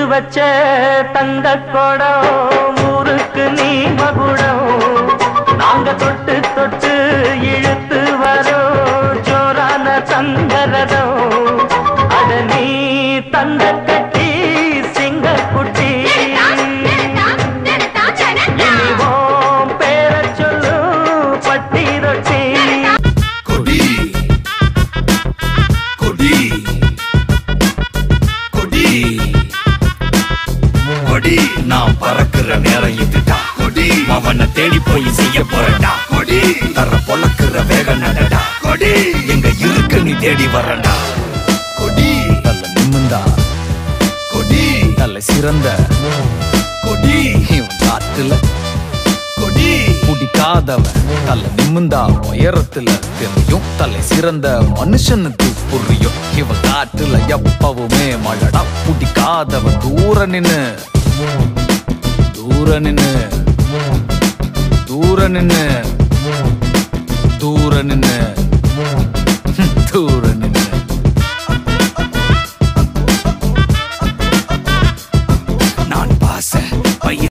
வச்ச தங்க குடம் ஊருக்கு நீ மகுடம் நாங்க தொட்டு தொட்டு இழுத்து வரோம் ஜோரான தங்கரதம் அட நீ தந்த கட்டி சிங்க குட்டி இனிவோம் பேர சொல்லு பட்டி ரொட்டி கொடி கொடி கொடி கொடி நான் பறக்குற நேரம் இதுடா கொடி அவனை தேடி போய் செய்ய போறடா கொடி தர பொழக்குற வேக நடடா கொடி எங்க இருக்கு நீ தேடி வரடா கொடி நல்ல நிமிந்தா கொடி நல்ல சிறந்த கொடி இவன் காட்டுல கொடி பிடிக்காதவன் தலை நிமிந்தா உயரத்துல தெரியும் தலை சிறந்த மனுஷனுக்கு புரியும் இவன் காட்டுல எப்பவுமே மழடா பிடிக்காதவன் தூர நின்னு தூர நின்னு தூர நின்னு தூர நின்னு